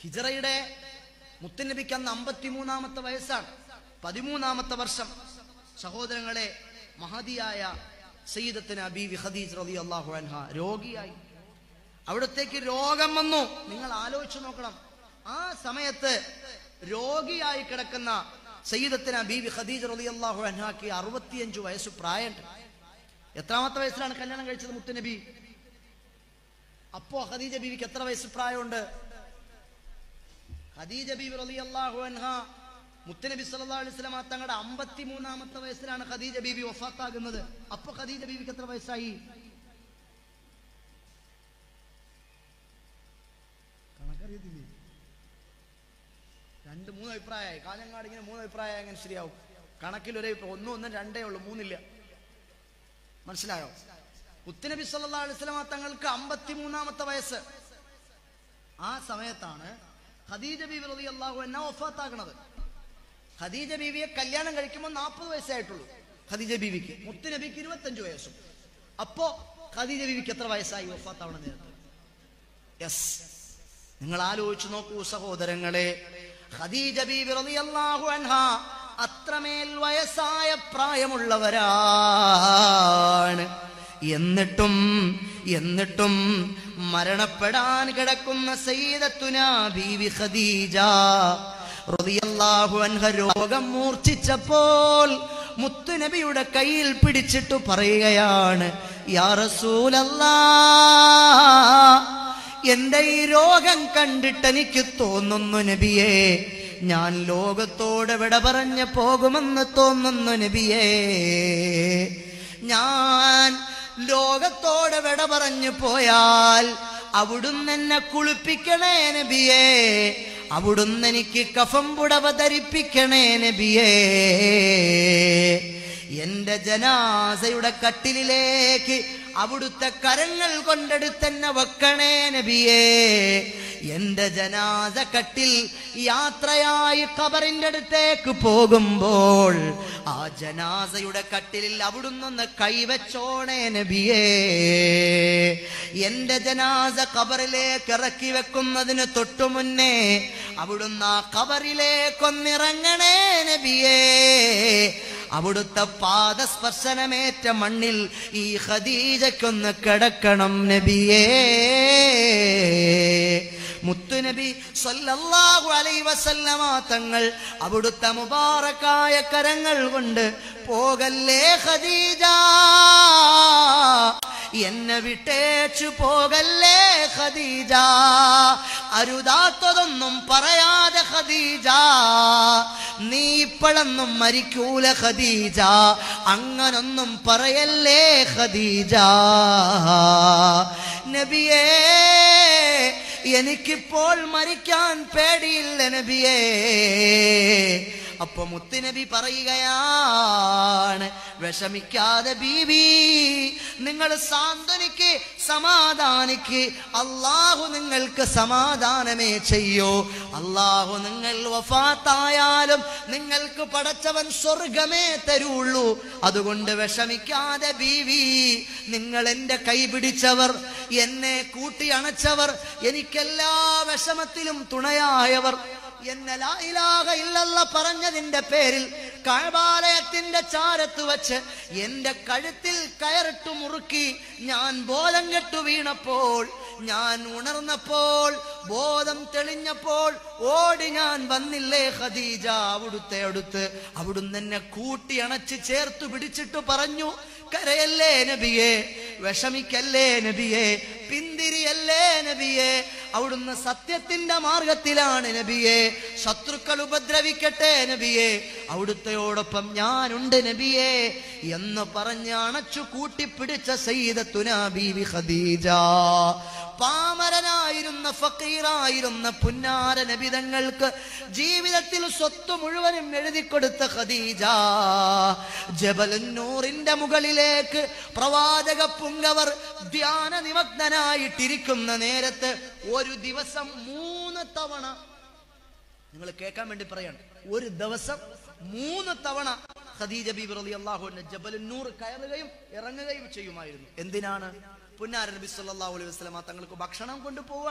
ഹിജറയുടെ മുത്തനബിക്ക് അന്ന് അമ്പത്തിമൂന്നാമത്തെ വയസ്സാണ് പതിമൂന്നാമത്തെ വർഷം സഹോദരങ്ങളെ മഹതിയായ സയ്യിദത്തിന് അബീവി ഖദീജ് റളി അള്ളാഹു അൻഹ രോഗിയായി അവിടത്തേക്ക് രോഗം വന്നു നിങ്ങൾ ആലോചിച്ചു നോക്കണം ആ സമയത്ത് രോഗിയായി കിടക്കുന്ന സയ്യിദത്തിന് ബീബി ഖദീജ റളിയല്ലാഹു അൻഹാക്ക് അറുപത്തിയഞ്ചു വയസ്സ് പ്രായമുണ്ട് എത്രാമത്തെ വയസ്സിലാണ് കല്യാണം കഴിച്ചത് മുത്തുനബി അപ്പോ ഖദീജ ബീവിക്ക് എത്ര വയസ്സ് പ്രായമുണ്ട് ഖദീജ ബീവി റളിയല്ലാഹു അൻഹ മുത്തനബി സല്ലല്ലാഹു അലൈഹി വസല്ലം തങ്ങളുടെ അമ്പത്തിമൂന്നാമത്തെ വയസ്സിലാണ് ഖദീജ ബീവി വഫാത്താകുന്നത് അപ്പൊ ഖദീജ ബീവിക്ക് എത്ര വയസ്സായി കണക്കറിയത്തില്ലേ രണ്ട് മൂന്ന് അഭിപ്രായമായി കാഞ്ഞങ്ങാട് ഇങ്ങനെ മൂന്ന് അഭിപ്രായം എങ്ങനെ ശരിയാവും കണക്കിൽ ഒരേ അഭിപ്രായം. ഒന്നും ഒന്നും രണ്ടേ ഉള്ളൂ മൂന്നില്ല മനസ്സിലായോ മുത്തുനബി സല്ലല്ലാഹു അലൈഹി വസല്ലം തങ്ങൾക്ക് അമ്പത്തിമൂന്നാമത്തെ വയസ്സ് ആ സമയത്താണ് ഖദീജ ബീവി റളിയല്ലാഹു അൻഹ വഫാത്താകുന്നത് ഖദീജ ബീവിയെ കല്യാണം കഴിക്കുമ്പോൾ നാൽപ്പത് വയസ്സായിട്ടുള്ളൂ ഖദീജ ബീവിക്ക് മുത്തുനബിക്ക് ഇരുപത്തഞ്ച് വയസ്സും അപ്പോ ഖദീജ ബീവിക്ക് എത്ര വയസ്സായി വഫാത്താവണ നേരത്ത് യെസ് നിങ്ങൾ ആലോചിച്ചു നോക്കൂ സഹോദരങ്ങളെ ഖദീജ ബീവി റളിയല്ലാഹു അൻഹ അത്രമേൽ വയസ്സായ പ്രായമുള്ളവരാണ് എന്നിട്ടും എന്നിട്ടും മരണപ്പെടാൻ കിടക്കുന്ന സയ്യിദത്തുന ബീവി ഖദീജ റളിയല്ലാഹു അൻഹ രോഗം മൂർച്ഛിച്ചപ്പോൾ മുത്തുനബിയുടെ കയ്യിൽ പിടിച്ചിട്ട് പറയുകയാണ് യാ റസൂലല്ലാ എന്റെ ഈ രോഗം കണ്ടിട്ട് എനിക്ക് തോന്നുന്നു നബിയേ ഞാൻ ലോകത്തോട് വിട പറഞ്ഞ് പോകുമെന്ന് തോന്നുന്നു നബിയേ ഞാൻ ലോകത്തോട് വിട പറഞ്ഞു പോയാൽ അവിടുന്ന് എന്നെ കുളിപ്പിക്കണേ നബിയേ അവിടുന്ന് എനിക്ക് കഫം പുടവ ധരിപ്പിക്കണേ നബിയേ എന്റെ ജനാസയുടെ കട്ടിലിലേക്ക് അവിടുത്തെ കരങ്ങൾ കൊണ്ടെടുത്തെന്നെ വെക്കണേ നബിയേ എന്റെ ജനാസ കട്ടിൽ യാത്രയായി ഖബറിന്റെ അടുത്തേക്ക് പോകുമ്പോൾ ആ ജനാസയുടെ കട്ടിലിൽ അവിടുന്ന് കൈവച്ചോണേ നബിയേ എന്റെ ജനാസ ഖബറിലേക്ക് ഇറക്കി വെക്കുന്നതിന് തൊട്ടു മുന്നേ അവിടുന്ന് ആ ഖബറിലേക്കൊന്നിറങ്ങണേ നബിയേ അവിടുത്തെ പാദസ്പർശനമേറ്റ മണ്ണിൽ ഈ ഖദീജക്കൊന്ന് കിടക്കണം നബിയേ മുത്തുനബി സല്ലല്ലാഹു അലൈഹി വസല്ലമ തങ്ങൾ അവിടുത്തെ മുബാറക്കായ കരങ്ങൾ കൊണ്ട് പോകല്ലേ ഖദീജ എന്നെ വിട്ടേച്ചു പോകല്ലേ ഖദീജ അരുതാത്തതൊന്നും പറയാതെ ഖദീജ നീ ഇപ്പോഴൊന്നും മരിക്കൂല ഖദീജ അങ്ങനൊന്നും പറയല്ലേ ഖദീജ നബിയേ എനിക്കിപ്പോൾ മരിക്കാൻ പേടിയില്ല നബിയേ അപ്പൊ മുത്തുനബി പറയുകയാണ് വിഷമിക്കാതെ ബീവി നിങ്ങൾ സാന്ത്വനിക്ക് സമാധാനിക്ക് അള്ളാഹു നിങ്ങൾക്ക് സമാധാനമേ ചെയ്യോ അള്ളാഹു നിങ്ങൾ വഫാത്തായാലും നിങ്ങൾക്ക് പടച്ചവൻ സ്വർഗമേ തരുള്ളൂ അതുകൊണ്ട് വിഷമിക്കാതെ ബീവി നിങ്ങൾ എന്റെ കൈ പിടിച്ചവർ എന്നെ കൂട്ടി അണച്ചവർ എനിക്കെല്ലാ വിഷമത്തിലും തുണയായവർ എന്നെ ലാ ഇലാഹ ഇല്ലല്ല പറഞ്ഞതിന്റെ പേരിൽ കഴബാലയത്തിന്റെ ചാരത്ത് വച്ച് എന്റെ കഴുത്തിൽ കയറിട്ട് മുറുക്കി ഞാൻ ബോധം കെട്ടു വീണപ്പോൾ ഞാൻ ഉണർന്നപ്പോൾ ബോധം തെളിഞ്ഞപ്പോൾ ഓടി ഞാൻ വന്നില്ലേ ഖദീജ അവിടുത്തെ അടുത്ത് അവിടുന്ന് എന്നെ കൂട്ടി അണച്ച് ചേർത്തു പിടിച്ചിട്ട് പറഞ്ഞു കരയല്ലേ നബിയെ വിഷമിക്കല്ലേ നബിയെ പിന്തിരിയല്ലേ നബിയെ അവിടുന്ന് സത്യത്തിന്റെ മാർഗത്തിലാണ് നബിയെ ശത്രുക്കൾ ഉപദ്രവിക്കട്ടെ നബിയെ അവിടുത്തെയോടൊപ്പം ഞാനുണ്ട് നബിയെ എന്ന് പറഞ്ഞ് അണച്ചു കൂട്ടിപ്പിടിച്ച സയ്യിദത്തുന ബീവി ഖദീജ പാമരനായിരുന്ന ഫക്കീറായിരുന്ന പുന്നാര നബിതങ്ങൾക്ക് ജീവിതത്തിൽ സ്വത്ത് മുഴുവനും എഴുതി കൊടുത്ത ഖദീജ ജബലുന്നൂറിന്റെ മുകളിലേക്ക് പ്രവാചക പുങ്കവർ ധ്യാന നിമഗ്നനായിട്ടിരിക്കുന്ന നേരത്ത് ഒരു ദിവസം മൂന്ന് തവണ നിങ്ങൾ കേൾക്കാൻ വേണ്ടി പറയാണ് ഒരു ദിവസം മൂന്ന് തവണ ഖദീജ ബീബി റളിയല്ലാഹു അൻഹ ജബലുന്നൂർ കയറുകയും ഇറങ്ങുകയും ചെയ്യുമായിരുന്നു എന്തിനാണ് പുന്നാര നബി സല്ലല്ലാഹു അലൈഹി വസല്ലമ തങ്ങൾക്ക് ഭക്ഷണം കൊണ്ടുപോവാണ്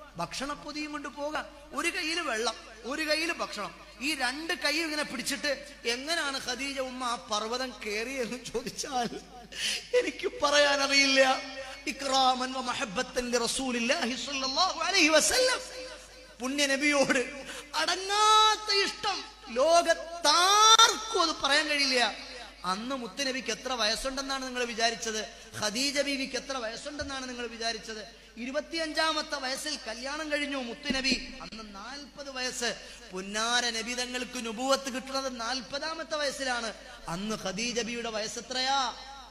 ഭക്ഷണപ്പൊതിയും കൊണ്ട് പോകാം ഒരു കയ്യിൽ വെള്ളം ഒരു കയ്യിൽ ഭക്ഷണം ഈ രണ്ട് കൈ ഇങ്ങനെ പിടിച്ചിട്ട് എങ്ങനെയാണ് ഖദീജ ഉമ്മ ആ പർവ്വതം കയറിയെന്ന് ചോദിച്ചാൽ എനിക്ക് പറയാൻ അറിയില്ല ഇക്റാമൻ വ മഹബ്ബത്തൻ റസൂലില്ലാഹി സ്വല്ലല്ലാഹു അലൈഹി വസല്ലം പുണ്യ നബിയോട് അടങ്ങാത്ത ഇഷ്ടം ലോകത്താർക്കും അത് പറയാൻ കഴിയില്ല അന്ന് മുത്തുനബിക്ക് എത്ര വയസ്സുണ്ടെന്നാണ് നിങ്ങൾ വിചാരിച്ചത് ഖദീജ ബീവിക്ക് എത്ര വയസ്സുണ്ടെന്നാണ് നിങ്ങൾ വിചാരിച്ചത് ഇരുപത്തിയഞ്ചാമത്തെ വയസ്സിൽ കല്യാണം കഴിഞ്ഞു മുത്തുനബി അന്ന് നാൽപ്പത് വയസ്സ് പുന്നാര നബി തങ്ങൾക്ക് നുപൂവത്ത് കിട്ടുന്നത് നാൽപ്പതാമത്തെ വയസ്സിലാണ് അന്ന് ഖദീജ ബിയുടെ വയസ്സ് എത്രയാ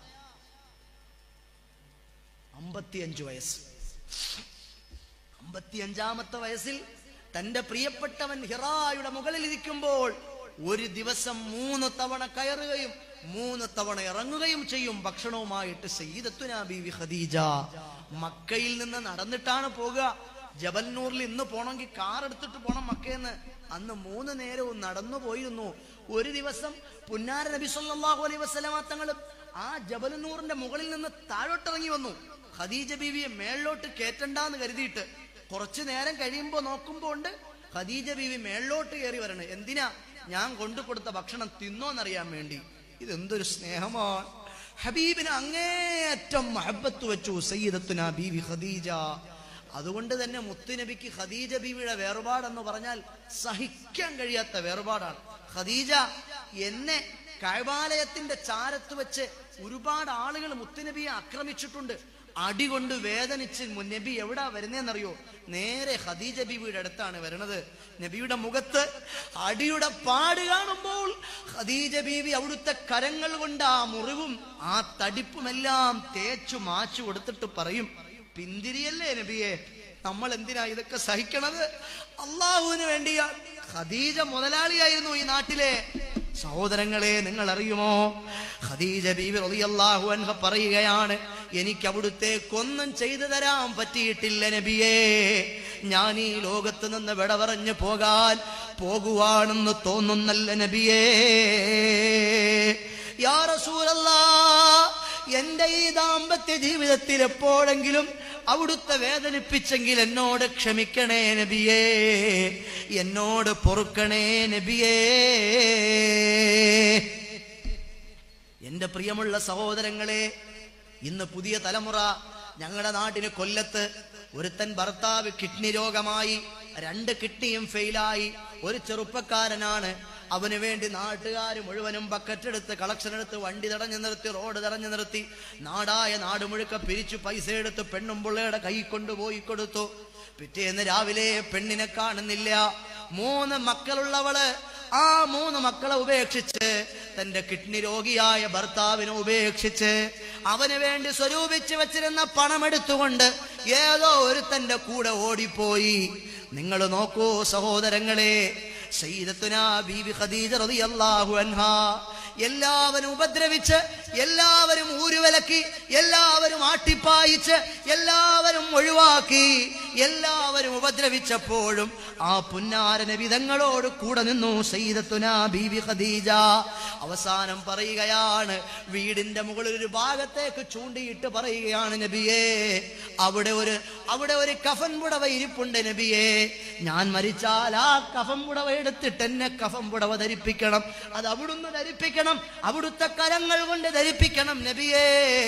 അമ്പത്തിയഞ്ചു വയസ്സ് അമ്പത്തിയഞ്ചാമത്തെ വയസ്സിൽ തന്റെ പ്രിയപ്പെട്ടവൻ ഹിറായുടെ മുകളിൽ ഇരിക്കുമ്പോൾ ഒരു ദിവസം മൂന്ന് തവണ കയറുകയും മൂന്ന് തവണ ഇറങ്ങുകയും ചെയ്യും ഭക്ഷണവുമായിട്ട് സയ്യിദത്തുനാ ബീവി ഖദീജ മക്കയിൽ നിന്ന് നടന്നിട്ടാണ് പോകുക ജബൽനൂറിൽ ഇന്ന് പോണെങ്കിൽ കാർ എടുത്തിട്ട് പോണം മക്കയെന്ന് അന്ന് മൂന്ന് നേരവും നടന്നു പോയിരുന്നു ഒരു ദിവസം പുന്നാര നബി സല്ലല്ലാഹു അലൈഹി വസല്ലമ തങ്ങളും ആ ജബലനൂറിന്റെ മുകളിൽ നിന്ന് താഴോട്ടിറങ്ങി വന്നു ഖദീജ ബീവിയെ മേളിലോട്ട് കേറ്റണ്ടെന്ന് കരുതിയിട്ട് കുറച്ചു നേരം കഴിയുമ്പോ നോക്കുമ്പോ ഉണ്ട് ഖദീജ ബീവി മേളിലോട്ട് കയറി വരണേ എന്തിനാ ഞാൻ കൊണ്ടു കൊടുത്ത ഭക്ഷണം തിന്നോന്നറിയാൻ വേണ്ടി ഇതെന്തൊരു സ്നേഹമാണ് ഹബീബിന് അങ്ങേയറ്റം മഹബത്ത് വെച്ചു സയ്യിദത്തുന ബീവി ഖദീജ അതുകൊണ്ട് തന്നെ മുത്തുനബിക്ക് ഖദീജ ബീവിയുടെ വേർപാടെന്ന് പറഞ്ഞാൽ സഹിക്കാൻ കഴിയാത്ത വേർപാടാണ് ഖദീജ എന്നെ കൈവാലയത്തിന്റെ ചാരത്ത് വെച്ച് ഒരുപാട് ആളുകൾ മുത്തുനബിയെ ആക്രമിച്ചിട്ടുണ്ട് അടി കൊണ്ട് വേദനിച്ച് മു- നബി എവിടാ വരുന്നതെന്നറിയോ നേരെ ഖദീജ ബീവിയുടെ അടുത്താണ് വരുന്നത് നബിയുടെ മുഖത്ത് അടിയുടെ പാട് കാണുമ്പോൾ ഖദീജ ബീവി അവിടുത്തെ കരങ്ങൾ കൊണ്ട് ആ മുറിവും ആ തടിപ്പുമെല്ലാം തേച്ചു മാച്ചു കൊടുത്തിട്ട് പറയും പിന്തിരിയല്ലേ നബിയെ നമ്മൾ എന്തിനാ ഇതൊക്കെ സഹിക്കണത് അള്ളാഹുവിന് വേണ്ടിയാ ഖദീജ മുതലാളിയായിരുന്നു ഈ നാട്ടിലെ സഹോദരങ്ങളെ നിങ്ങൾ അറിയുമോ ഖദീജ ബീവി റളിയല്ലാഹു അൻഹ പറയുകയാണ് എനിക്ക് അവിടുത്തേക്കൊന്നും ചെയ്തു തരാൻ പറ്റിയിട്ടില്ല നബിയേ ഞാൻ ഈ ലോകത്ത് നിന്ന് വിട പറഞ്ഞു പോകാൻ പോകുവാണെന്ന് തോന്നുന്നല്ല നബിയേ യാ റസൂലല്ലാ എന്റെ ഈ ദാമ്പത്യ ജീവിതത്തിൽ എപ്പോഴെങ്കിലും അവിടുത്തെ വേദനിപ്പിച്ചെങ്കിൽ എന്നോട് ക്ഷമിക്കണേ നബിയേ എന്നോട് പൊറുക്കണേ നബിയേ എന്റെ പ്രിയമുള്ള സഹോദരങ്ങളെ ഇന്ന് പുതിയ തലമുറ ഞങ്ങളുടെ നാട്ടിന് കൊല്ലത്ത് ഒരുത്തൻ ഭർത്താവ് കിഡ്നി രോഗമായി രണ്ട് കിഡ്നിയും ഫെയിലായി ഒരു ചെറുപ്പക്കാരനാണ് അവന് വേണ്ടി നാട്ടുകാർ മുഴുവനും ബക്കറ്റ് എടുത്ത് കളക്ഷൻ എടുത്ത് വണ്ടി തടഞ്ഞു നിർത്തി റോഡ് തടഞ്ഞു നിർത്തി നാടായ നാട് മുഴുക്ക പിരിച്ചു പൈസ എടുത്ത് പെണ്ണും പിള്ളയുടെ കൈ കൊണ്ടുപോയി കൊടുത്തു പിറ്റേന്ന് രാവിലെ പെണ്ണിനെ കാണുന്നില്ല മൂന്ന് മക്കളുള്ളവള് ആ മൂന്ന് മക്കളെ ഉപേക്ഷിച്ച് തന്റെ കിഡ്നി രോഗിയായ ഭർത്താവിനെ ഉപേക്ഷിച്ച് അവന് വേണ്ടി സ്വരൂപിച്ച് വെച്ചിരുന്ന പണം എടുത്തുകൊണ്ട് ഏതോ ഒരു തന്റെ കൂടെ ഓടിപ്പോയി നിങ്ങൾ നോക്കൂ സഹോദരങ്ങളെ സയ്യിദത്തുനാ ബീവി ഖദീജ റളിയല്ലാഹു അൻഹാ എല്ലാവരും ഉപദ്രവിച്ച് എല്ലാവരും ഊരുവിലക്കി എല്ലാവരും ആട്ടിപ്പായിച്ച് എല്ലാവരും ഒഴിവാക്കി എല്ലാവരും ഉപദ്രവിച്ചപ്പോഴും ആ പുന്നാരന വിധങ്ങളോട് കൂടെ നിന്നു സയ്യിദത്തുനാ ബീവി ഖദീജ അവസാനം പറയുകയാണ് വീടിന്റെ മുകളിൽ ഒരു ഭാഗത്തേക്ക് ചൂണ്ടിയിട്ട് പറയുകയാണ് നബിയേ അവിടെ ഒരു അവിടെ ഒരു കഫൻ പുടവ ഇരിപ്പുണ്ട് നബിയേ ഞാൻ മരിച്ചാൽ ആ കഫൻ പുടവ എടുത്തിട്ട് എന്നെ കഫൻ പുടവ ധരിപ്പിക്കണം അത് അവിടുന്ന് ധരിപ്പിക്കണം അവിടുത്തെ കരങ്ങൾ കൊണ്ട് ധരിപ്പിക്കണം നബിയേ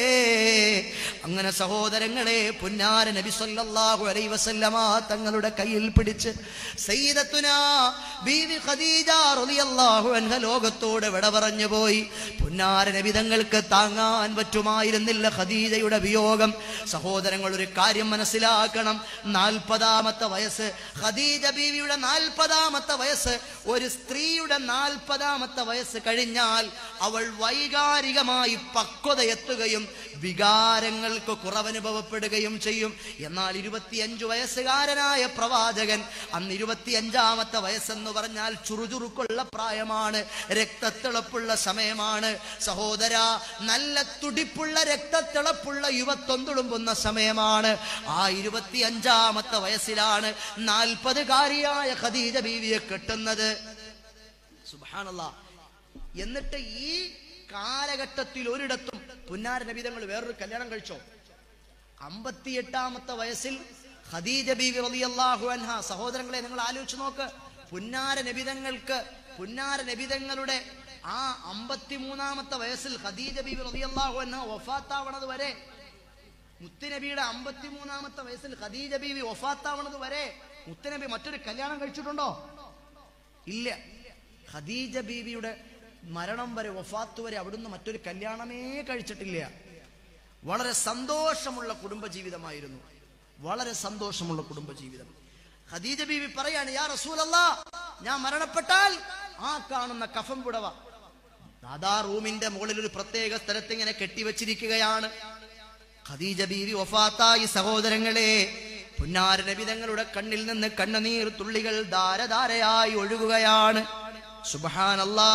അങ്ങനെ സഹോദരങ്ങളെ പുന്നാര നബി സല്ലല്ലാഹു അലൈഹി വസല്ലമ തങ്ങളുടെ കയ്യിൽ പിടിച്ച് സയ്യിദത്തുനാ ബീവി ഖദീജ റളിയല്ലാഹു അൻഹ ലോകത്തോട് വിട പറഞ്ഞു പോയി പുന്നാര നബി തങ്ങൾക്ക് താങ്ങാൻ പറ്റുമായിരുന്നില്ല ഖദീജയുടെ വിയോഗം സഹോദരങ്ങൾ ഒരു കാര്യം മനസ്സിലാക്കണം നാൽപ്പതാമത്തെ വയസ്സ് ഖദീജ ബീവിയുടെ നാൽപ്പതാമത്തെ വയസ്സ് ഒരു സ്ത്രീയുടെ നാൽപ്പതാമത്തെ വയസ്സ് കഴിഞ്ഞാൽ അവൾ വൈകാരികമായി പക്വത എത്തുകയും വികാരങ്ങൾക്ക് കുറവനുഭവപ്പെടുകയും ചെയ്യും എന്നാൽ ഇരുപത്തിയഞ്ചു വയസ്സുകാരനായ പ്രവാചകൻ അന്ന് ഇരുപത്തിയഞ്ചാമത്തെ വയസ്സെന്ന് പറഞ്ഞാൽ ചുറുചുറുക്കുള്ള പ്രായമാണ് രക്തത്തിളപ്പുള്ള സമയമാണ് സഹോദര നല്ല തുടിപ്പുള്ള രക്തത്തിളപ്പുള്ള യുവത്വം തുളുമ്പുന്ന സമയമാണ് ആ ഇരുപത്തിയഞ്ചാമത്തെ വയസ്സിലാണ് നാൽപ്പതുകാരിയായ ഖദീജ ബീവിയെ കെട്ടുന്നത് സുബാനല്ല എന്നിട്ട് ഈ കാലഘട്ടത്തിൽ ഒരിടത്തും പുന്നാര നബിതങ്ങൾ വേറൊരു കല്യാണം കഴിച്ചോ അമ്പത്തിയെട്ടാമത്തെ വയസ്സിൽ ഖദീജ ബീവി റളിയല്ലാഹു അൻഹ സഹോദരങ്ങളെ നിങ്ങൾ ആലോചിച്ച് നോക്ക് പുന്നാര നബിതങ്ങൾക്ക് പുന്നാര നബിതങ്ങളുടെ ആ അമ്പത്തിമൂന്നാമത്തെ വയസ്സിൽ ഖദീജ ബീവി റളിയല്ലാഹു അൻഹ വഫാത്താവണത് വരെ മുത്തുനബിയുടെ അമ്പത്തിമൂന്നാമത്തെ വയസ്സിൽ ഖദീജ ബീവി വഫാത്താവണത് വരെ മുത്തുനബി മറ്റൊരു കല്യാണം കഴിച്ചിട്ടുണ്ടോ ഇല്ല ഖദീജ ബീവിയുടെ മരണം വരെ വഫാത്ത് വരെ അവിടുന്ന് മറ്റൊരു കല്യാണമേ കഴിച്ചിട്ടില്ല വളരെ സന്തോഷമുള്ള കുടുംബജീവിതമായിരുന്നു വളരെ സന്തോഷമുള്ള കുടുംബജീവിതം ഖദീജ ബീവി പറയാണ് യാ റസൂലല്ലാ ഞാൻ മരണപ്പെട്ടാൽ ആ കാണുന്ന കഫം പുടവ ദാദാ റൂമിന്റെ മുകളിൽ ഒരു പ്രത്യേക സ്ഥലത്ത് ഇങ്ങനെ കെട്ടിവെച്ചിരിക്കുകയാണ് ഖദീജ ബീവി വഫാത്തായി സഹോദരങ്ങളെ പുന്നാര നബിതങ്ങളുടെ കണ്ണിൽ നിന്ന് കണ്ണുനീർ തുള്ളികൾ ധാരധാരയായി ഒഴുകുകയാണ് സുബ്ഹാനല്ലാ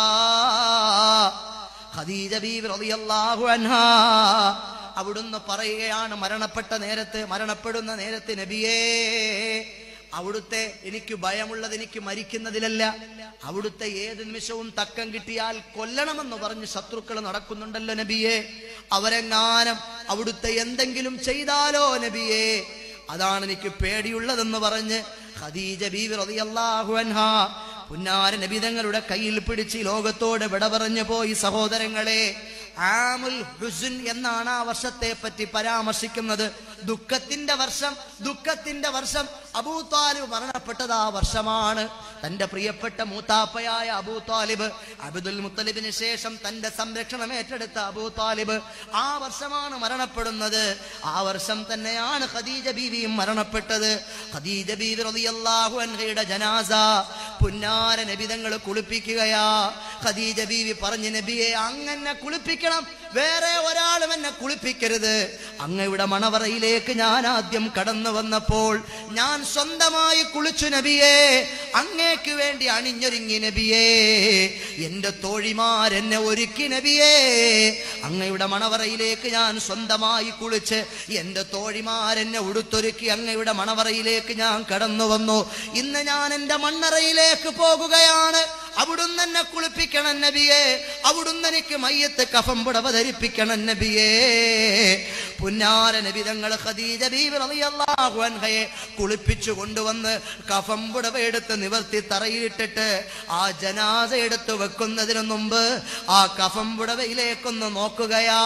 ഖദീജ ബീവി റളിയല്ലാഹു അൻഹാ അവിടുന്ന് പറയുകയാണ് മരണപ്പെട്ട നേരത്ത് മരണപ്പെടുന്ന നേരത്ത് നബിയേ അവിടുത്തെ എനിക്ക് ഭയമുള്ളത് എനിക്ക് മരിക്കുന്നതിലല്ല അവിടുത്തെ ഏത് നിമിഷവും തക്കം കിട്ടിയാൽ കൊല്ലണമെന്ന് പറഞ്ഞ് ശത്രുക്കൾ നടക്കുന്നുണ്ടല്ലോ നബിയെ അവരെങ്ങാനം അവിടുത്തെ എന്തെങ്കിലും ചെയ്താലോ നബിയെ അതാണ് എനിക്ക് പേടിയുള്ളതെന്ന് പറഞ്ഞ് ഖദീജ ബീവി റളിയല്ലാഹു അൻഹാ പുന്നാര നബിതങ്ങളുടെ കയ്യിൽ പിടിച്ച് ഈ ലോകത്തോട് വിട പറഞ്ഞു പോയി സഹോദരങ്ങളെ ആമുൽ ഹുസുൻ എന്നാണ് ആ വർഷത്തെ പറ്റി പരാമർശിക്കുന്നത് ദുഃഖത്തിന്റെ വർഷം ദുഃഖത്തിന്റെ വർഷം അബൂ താലിബ് മരണപ്പെട്ടത് ആ വർഷമാണ് തന്റെ പ്രിയപ്പെട്ട മൂത്താപ്പയായ അബൂ താലിബ് അബ്ദുൽ മുത്തലിബിന് ശേഷം തന്റെ സംരക്ഷണം ഏറ്റെടുത്ത അബൂ താലിബ് ആ വർഷമാണ് മരണപ്പെടുന്നത് ആ വർഷം തന്നെയാണ് ഖദീജ ബീവിയും മരണപ്പെട്ടത് ഖദീജ ബീവി റളിയല്ലാഹു അൻഹയുടെ ജനാസ പുന്നാര നബിതങ്ങൾ കുളിപ്പിക്കുകയാ ഖദീജ ബീവി പറഞ്ഞു നബിയെ അങ്ങനെ കുളിപ്പിക്കണം വേറെ ഒരാളും എന്നെ കുളിപ്പിക്കരുത് അങ്ങയുടെ മണവറയിലേക്ക് ഞാൻ ആദ്യം കടന്നു വന്നപ്പോൾ ഞാൻ സ്വന്തമായി കുളിച്ചു നബിയേ അങ്ങേക്ക് വേണ്ടി അണിഞ്ഞൊരുങ്ങി നബിയേ എന്റെ തോഴിമാരെന്നെ ഒരുക്കി നബിയേ അങ്ങയുടെ മണവറയിലേക്ക് ഞാൻ സ്വന്തമായി കുളിച്ച് എന്റെ തോഴിമാരെന്നെ ഉടുത്തൊരുക്കി അങ്ങയുടെ മണവറയിലേക്ക് ഞാൻ കടന്നു വന്നു ഇന്ന് ഞാൻ എന്റെ മണ്ണറയിലേക്ക് പോകുകയാണ് അവിടുന്ന് എന്നെ കുളിപ്പിക്കണം നബിയെ അവിടുന്ന് എനിക്ക് മയ്യത്ത് കഫം പുടവ ധരിപ്പിക്കണം നബിയേ പുന്നാര നബി തങ്ങൾ ഖദീജ ബീവി റളിയല്ലാഹു അൻഹയെ കുളിപ്പിച്ചു കൊണ്ടുവന്ന് കഫം പുടവ എടുത്ത് നിവർത്തി തറയിലിട്ടിട്ട് ആ ജനാസ എടുത്ത് വെക്കുന്നതിന് മുമ്പ് ആ കഫം പുടവയിലേക്കൊന്ന് നോക്കുകയാ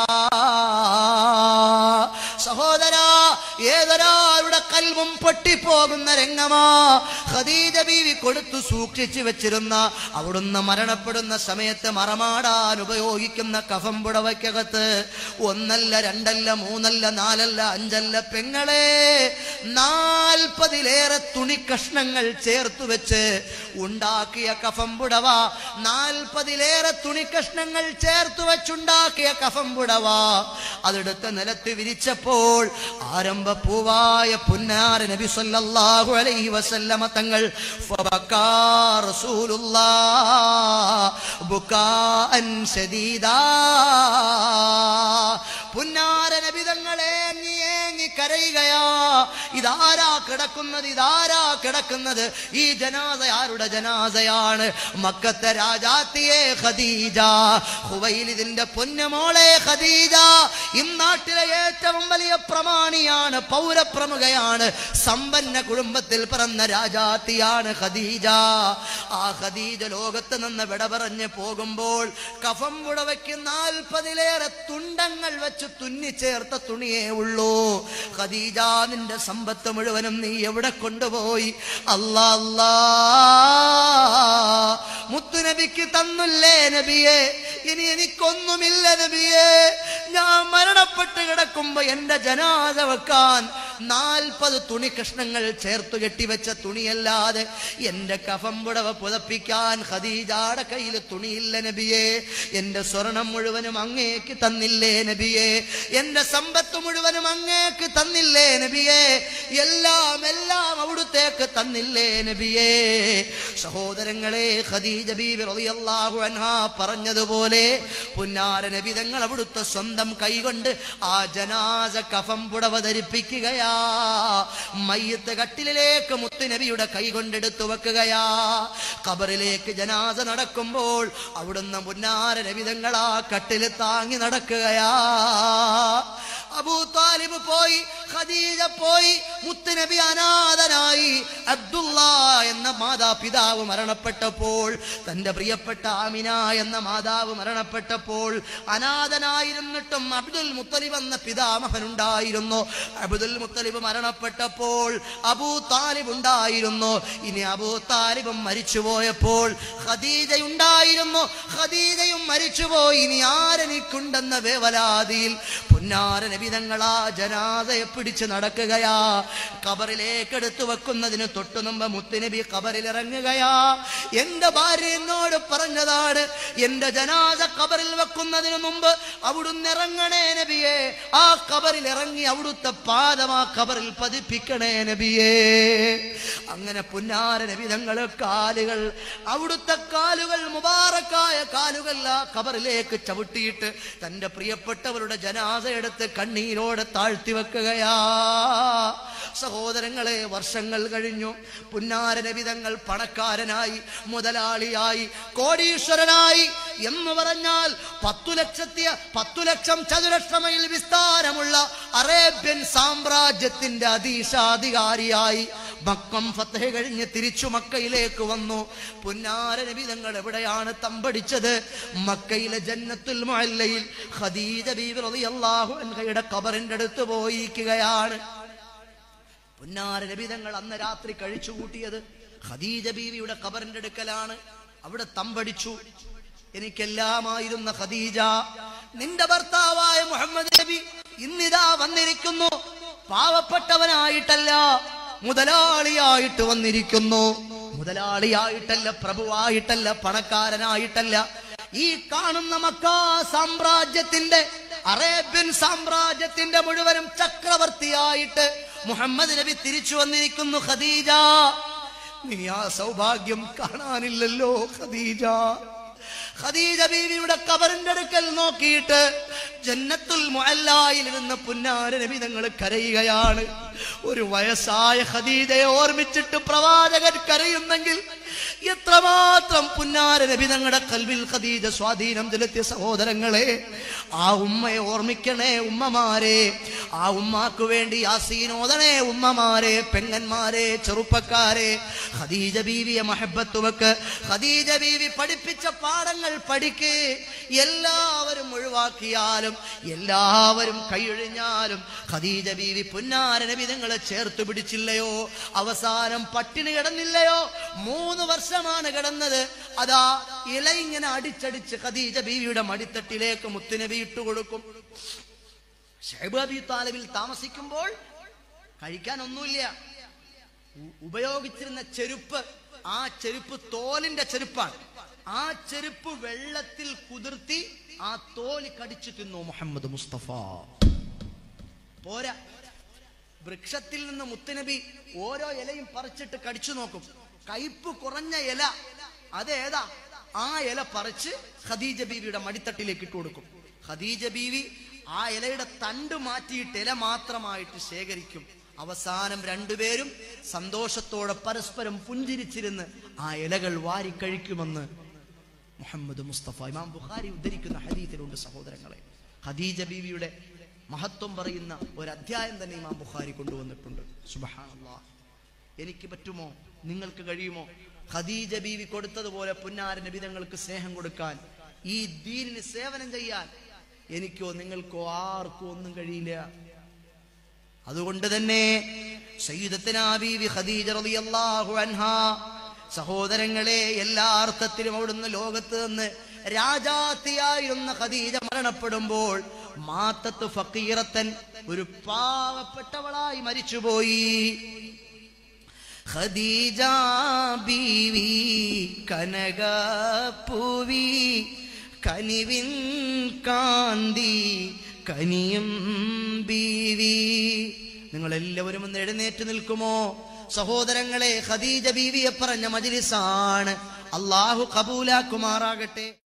സഹോദരാ ഏതൊരാളുടെ കൽവും പൊട്ടിപ്പോകുന്ന രംഗമാ ഖദീജ ബീവി കൊടുത്തു സൂക്ഷിച്ചു വെച്ചിരുന്ന അവിടുന്ന് മരണപ്പെടുന്ന സമയത്ത് മറമാടാൻ ഉപയോഗിക്കുന്ന കഫം പുടവയ്ക്കകത്ത് ഒന്നല്ല രണ്ടല്ല മൂന്നല്ല നാലല്ല അഞ്ചല്ല പെങ്ങളെ നാൽപ്പതിലേറെ തുണിക്കഷ്ണങ്ങൾ ചേർത്തു വെച്ച് ഉണ്ടാക്കിയ കഫം പുടവ നാൽപ്പതിലേറെ തുണിക്കഷ്ണങ്ങൾ ചേർത്തു വെച്ചുണ്ടാക്കിയ കഫം പുടവ അതെടുത്ത് നിലത്ത് വിരിച്ചപ്പോൾ ആരംഭ പൂവായ പുന്നാര നബി സല്ലല്ലാഹു അലൈഹി വസല്ലമ തങ്ങൾ ഫബക്കാ റസൂലുള്ളാഹ് ബുകാഅൻ ശദീദാ പുന്നാര നബി തങ്ങളെ ഏങ്ങി ഏങ്ങി കരയുകയാ ഇതാരാ കിടക്കുന്നത് ഇതാരാ കിടക്കുന്നത് ഈ ജനാസ ആരുടെ ജനാസയാണ് മക്കത്തെ രാജാത്തിയെ ഖദീജ ഹുവൈലിദിന്റെ പൊന്നുമോളെ ഖദീജ ഇന്നാട്ടിലെ ഏറ്റവും വലിയ പ്രമാണിയാണ് പൗരപ്രമുഖയാണ് സമ്പന്ന കുടുംബത്തിൽ പിറന്ന രാജാത്തിയാണ് ഖദീജ ആ ഖദീജ ലോകത്ത് നിന്ന് വിട പറഞ്ഞ് പോകുമ്പോൾ കഫം പുടവയ്ക്ക് നാൽപ്പതിലേറെ തുണ്ടങ്ങൾ വെച്ച് തുന്നിച്ചേർത്ത തുണിയേ ഉള്ളൂ ഖദീജ നിന്റെ സമ്പത്ത് മുഴുവനും നീ എവിടെ കൊണ്ടുപോയി അല്ലാ അല്ലാ മുത്തുനബിക്ക് തന്നില്ലേ നബിയെ ഇനി എനിക്കൊന്നുമില്ല നബിയെ ഞാൻ മരണപ്പെട്ട് കിടക്കുമ്പോ എന്റെ ജനാദ വെക്കാൻ നാൽപ്പത് തുണി കഷ്ണങ്ങൾ ചേർത്ത് കെട്ടിവെച്ച തുണിയല്ലാതെ എന്റെ കഫം പുടവ പുതപ്പിക്കാൻ ഖദീജാടെ കയ്യിൽ തുണിയില്ല നബിയെ എന്റെ സ്വർണം മുഴുവനും അങ്ങേക്ക് തന്നില്ലേ നബിയെ എന്റെ സമ്പത്ത് മുഴുവനും അങ്ങേക്ക് തന്നില്ലേ നബിയെ എല്ലാം എല്ലാം അവിടുത്തേക്ക് തന്നില്ലേ നബിയെ സഹോദരങ്ങളെ ഖദീജ ബീബി റളിയല്ലാഹു അൻഹ പറഞ്ഞതുപോലെ പുന്നാര നബി തങ്ങൾ അവിടുത്തെ സ്വന്തം കൈകൊണ്ട് ആ ജനാസ കഫം പുടവ ധരിപ്പിക്കുകയാ മയ്യത്ത് കട്ടിലിലേക്ക് മുത്തുനബിയുടെ കൈ കൊണ്ടെടുത്തു വെക്കുകയാ ഖബറിലേക്ക് ജനാസ നടക്കുമ്പോൾ അവിടുന്ന് പുന്നാര നബി തങ്ങൾ ആ കട്ടിൽ താങ്ങി നടക്കുകയാ അബൂ താലിബ് പോയി ഖദീജ പോയി മുത്തുനബി അനാഥനായി അബ്ദുള്ള എന്ന മാതാപിതാവ് മരണപ്പെട്ടപ്പോൾ തന്റെ പ്രിയപ്പെട്ട ആമിന എന്ന മാതാവ് മരണപ്പെട്ടപ്പോൾ അനാഥനായിരുന്നിട്ടും അബ്ദുൽ മുത്തലിബ് എന്ന പിതാമഹൻ ഉണ്ടായിരുന്നു അബ്ദുൽ മുത്തലിബ് മരണപ്പെട്ടപ്പോൾ അബൂ താലിബ് ഉണ്ടായിരുന്നു ഇനി അബൂ താലിബും മരിച്ചുപോയപ്പോൾ ഖദീജ ഉണ്ടായിരുന്നു ഖദീജയും മരിച്ചുപോയി ഇനി ആരെനിക്കുണ്ടെന്ന വേവലാതിയിൽ പുന്നാര നബിതങ്ങളാ ജനാദയെ പിടിച്ച് നടക്കുകയാ കബറിലേക്ക് എടുത്തു വെക്കുന്നതിന് തൊട്ടു മുമ്പ് മുത്തുനബി കബറിൽ ഇറങ്ങുകയാ എന്റെ ഭാര്യ എന്നോട് പറഞ്ഞതാണ് എന്റെ ജനാദ കബറിൽ വെക്കുന്നതിന് മുമ്പ് അവിടുന്ന് ഇറങ്ങണേ നബിയെ ആ കബറിൽ ഇറങ്ങി അവിടുത്തെ പാദം ആ കബറിൽ പതിപ്പിക്കണേ നബിയേ അങ്ങനെ പുന്നാര നബിതങ്ങള് കാലുകൾ അവിടുത്തെ കാലുകൾ മുബാറക്കായ കാലുകൾ ആ കബറിലേക്ക് ചവിട്ടിയിട്ട് തന്റെ പ്രിയപ്പെട്ടവരുടെ ജനാസ എടുത്ത് കണ്ണീരോടെ താഴ്ത്തി വെക്കുകയാ സഹോദരങ്ങളെ വർഷങ്ങൾ കഴിഞ്ഞു പുന്നാര നബിതങ്ങൾ പണക്കാരനായി മുതലാളിയായി കോടീശ്വരനായി എന്ന് പറഞ്ഞാൽ പത്തു ലക്ഷത്തി പത്തു ലക്ഷം ചതുരശ്ര മൈൽ വിസ്താരമുള്ള അറേബ്യൻ സാമ്രാജ്യത്തിന്റെ അധീശാധികാരിയായി മക്കം ഫത്തഹ കഴിഞ്ഞ് തിരിച്ചു മക്കയിലേക്ക് വന്നു പുന്നാര നബി തങ്ങൾ എവിടെയാണ് തമ്പടിച്ചത് മക്കയിലെ ജന്നത്തുൽ മുഅല്ലയിൽ ഖദീജ ബീബി റളിയല്ലാഹു അൻഹയുടെ ഖബറിന്റെ അടുത്ത് പോയിരിക്കുകയാണ് പുന്നാര നബി തങ്ങൾ അന്ന് രാത്രി കഴിച്ചു കൂട്ടിയത് ഖദീജ ബീവിയുടെ ഖബറിന്റെ അടുക്കലാണ് അവിടെ തമ്പടിച്ചു എനിക്കെല്ലാമായിരുന്ന ഖദീജ നിന്റെ ഭർത്താവായ മുഹമ്മദ് നബി ഇന്നിതാ വന്നിരിക്കുന്നു പാവപ്പെട്ടവനായിട്ടല്ല മുതലാളിയായിട്ട് വന്നിരിക്കുന്നു മുതലാളിയായിട്ടല്ല പ്രഭുവായിട്ടല്ല പണക്കാരനായിട്ടല്ല ഈ കാണുന്ന മക്കാ സാമ്രാജ്യത്തിന്റെ അറേബ്യൻ സാമ്രാജ്യത്തിന്റെ മുഴുവനും ചക്രവർത്തിയായിട്ട് മുഹമ്മദ് നബി തിരിച്ചു വന്നിരിക്കുന്നു ഖദീജ നീ ആ സൗഭാഗ്യം കാണാനില്ലല്ലോ ഖദീജ ഖദീജ ബീവിയുടെ കബറിന്റെ അടുക്കൽ നോക്കിയിട്ട് ജന്നത്തുൽ മുഅല്ലായിൽ ഇരുന്ന പുന്നാര നബി നിങ്ങൾ കരയുകയാണ് ഒരു വയസ്സായ ഖദീജയെ ഓർമ്മിച്ചിട്ട് പ്രവാചകൻ കരയുന്നെങ്കിൽ എത്രമാത്രം പുന്നാര നബി തങ്ങളുടെ കൽവിൽ ഖദീജ സ്വാധീനം ചെലുത്തിയ സഹോദരങ്ങളെ ആ ഉമ്മയെ ഓർമ്മിക്കണേ ഉമ്മമാരെ ആ ഉമ്മാക്ക് വേണ്ടി യാസീനോദനെ ഉമ്മമാരെ പെങ്ങന്മാരെ ചെറുപ്പക്കാരെ ഖദീജ ബീവിയെ മഹബത്ത് വെക്ക് ഖദീജ ബീവി പഠിപ്പിച്ച പാഠങ്ങൾ പഠിക്ക് എല്ലാവരും ഒഴിവാക്കിയാലും എല്ലാവരും കൈയൊഴിഞ്ഞാലും ഖദീജ ബീവി പുന്നാര നബി നിങ്ങളെ ചേർത്ത് പിടിച്ചില്ലയോ അവസാനം പട്ടിണി കിടന്നില്ലയോ മൂന്ന് വർഷമാണ് കിടന്നത് അതാ ഇല ഇങ്ങനെ അടിച്ചടിച്ച് ഖദീജ ബീവിയുടെ മടിത്തട്ടിലേക്ക് മുത്തുനബി ഇട്ടുകൊടുക്കും ഷൈബ് അബി താലിബിൽ താമസിക്കുമ്പോൾ കഴിക്കാനൊന്നുമില്ല ഉ- ഉപയോഗിച്ചിരുന്ന ചെരുപ്പ് ആ ചെരുപ്പ് തോലിന്റെ ചെരുപ്പാണ് ആ ചെരുപ്പ് വെള്ളത്തിൽ കുതിർത്തി ആ തോല് കടിച്ചു തിന്നു മുഹമ്മദ് മുസ്തഫ പോരാ വൃക്ഷത്തിൽ നിന്ന് മുത്തുനബി ഓരോ ഇലയും പറിച്ചിട്ട് കടിച്ചു നോക്കും കയ്പ് കുറഞ്ഞ ഇല അതേതാ ആ ഇല പറിച്ച് ഖദീജ ബീവിയുടെ മടിത്തട്ടിലേക്ക് ഇട്ട് കൊടുക്കും ഖദീജ ബീവി ആ ഇലയുടെ തണ്ട് മാറ്റിയിട്ട് ഇല മാത്രമായിട്ട് ശേഖരിക്കും അവസാനം രണ്ടുപേരും സന്തോഷത്തോടെ പരസ്പരം പുഞ്ചിരിച്ചിരുന്ന് ആ ഇലകൾ വാരിക്കഴിക്കുമെന്ന് മുഹമ്മദ് മുസ്തഫ ഇമാം ബുഖാരി ഉദ്ധരിക്കുന്ന ഹദീത്തിലുണ്ട് സഹോദരങ്ങളെ ഖദീജ ബീവിയുടെ മഹത്വം പറയുന്ന ഒരു അധ്യായം തന്നെ ഇമാം ബുഖാരി കൊണ്ടുവന്നിട്ടുണ്ട് സുബഹാനല്ലാ എനിക്ക് പറ്റുമോ നിങ്ങൾക്ക് കഴിയുമോ ഖദീജ ബീവി കൊടുത്തതുപോലെ പുന്നാര നബിതങ്ങൾക്ക് സ്നേഹം കൊടുക്കാൻ ഈ ദീനിന് സേവനം ചെയ്യാൻ എനിക്കോ നിങ്ങൾക്കോ ആർക്കോ ഒന്നും കഴിയില്ല അതുകൊണ്ട് തന്നെ സയ്യിദത്തിനാ ബീവി ഖദീജ റളിയല്ലാഹു അൻഹാ സഹോദരങ്ങളെ എല്ലാ അർത്ഥത്തിലും അവിടുന്ന് ലോകത്ത് നിന്ന് രാജാത്തിയായിരുന്ന ഖദീജ മരണപ്പെടുമ്പോൾ മാത്തത്ത് ഫക്കീറത്തൻ ഒരു പാവപ്പെട്ടവളായി മരിച്ചുപോയി ഖദീജ ബീവി കനകപ്പൂവി കനിവിൻ കാന്തി കനിയും ബീവി നിങ്ങൾ എല്ലാവരും ഒന്ന് എഴുന്നേറ്റ് നിൽക്കുമോ സഹോദരങ്ങളെ ഖദീജ ബീവിയെ പറഞ്ഞ മജിലിസാണ് അള്ളാഹു കബൂലാക്കുമാറാകട്ടെ